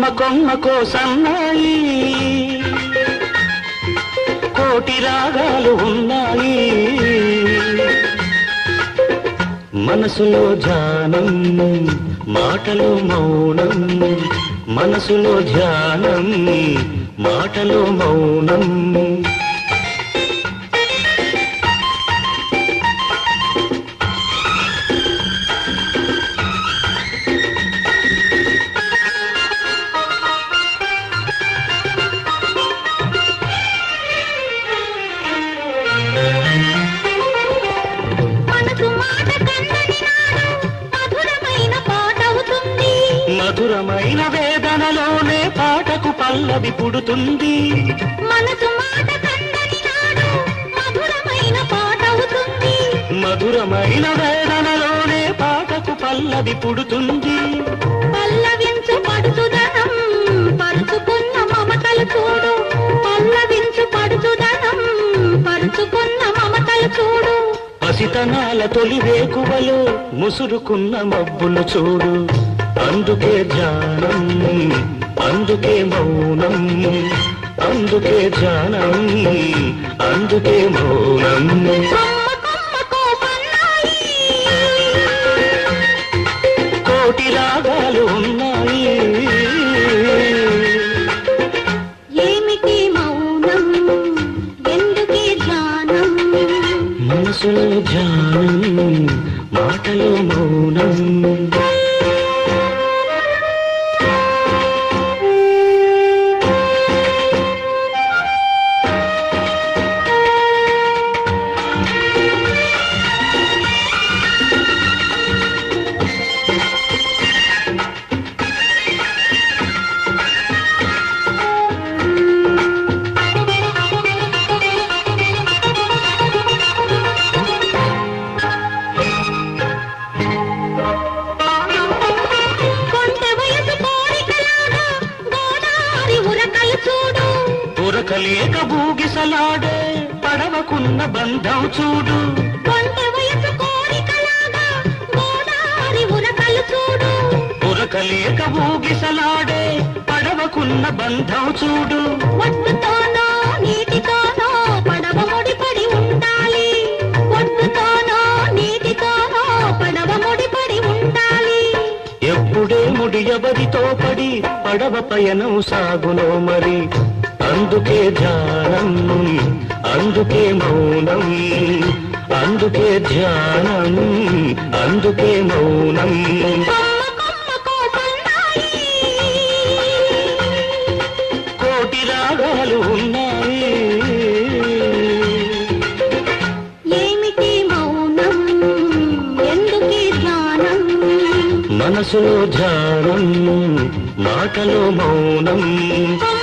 కొమ్మకో సన్నాయి కోటి రాగాలు ఉన్నాయి మనసులో ధ్యానం మాటలో మౌనం మనసులో ధ్యానం మాటలో మౌనం మనసు మాట కన్నని నాడు మధురమైన పాటవుతుంది మధురమైన వేదనలోనే పాటకు పల్లవి పుడుతుంది మనసు మాట కన్నని నాడు మధురమైన పాటవుతుంది మధురమైన వేదనలోనే పాటకు పల్లవి పుడుతుంది పల్లవించు పడుచుదనం పరుచుకున్న మమతలు చూడు పల్లవించు పడుచుదనం పరుచుకున్న మమతలు చూడు పసితనాల తొలి వేకువలో ముసురుకున్న మబ్బులు చూడు అందుకే ధ్యానం అందుకే మౌనం అందుకే ధ్యానం అందుకే మౌనం కొమ్మ కొమ్మకో సన్నాయి కోటి రాగాలు ఉన్నాయి ఏమిటి మౌనం ఎందుకీ ధ్యానం మనసులో ధ్యానం మాటలో మౌనం కొంటె వయసు కోరికలాగా గోదావరి ఉరకలు చూడు ఉరకలేక భూగిసలాడే పడవకున్న బంధం చూడు కొంటె వయసు కోరికలాగా గోదావరి ఉరకలు చూడు ఉరకలేక భూగిసలాడే పడవకున్న బంధం చూడు ఒడ్డుతోనో నీటితోనో పడవ ముడిపడి ఉండాలి ఒడ్డుతోనో నీటితోనో పడవ ముడిపడి ఉండాలి ఎప్పుడే ముడి ఎవరితో పడి పడవ పయనం సాగునో మరి అందుకే ధ్యానం అందుకే మౌనం అందుకే ధ్యానం అందుకే మౌనం కొమ్మ కొమ్మకో సన్నాయి కోటి రాగాలు ఉన్నాయి ఏమిటి మౌనం ఎందుకీ ధ్యానం మనసులో ధ్యానం మాటలో మౌనం కొమ్మ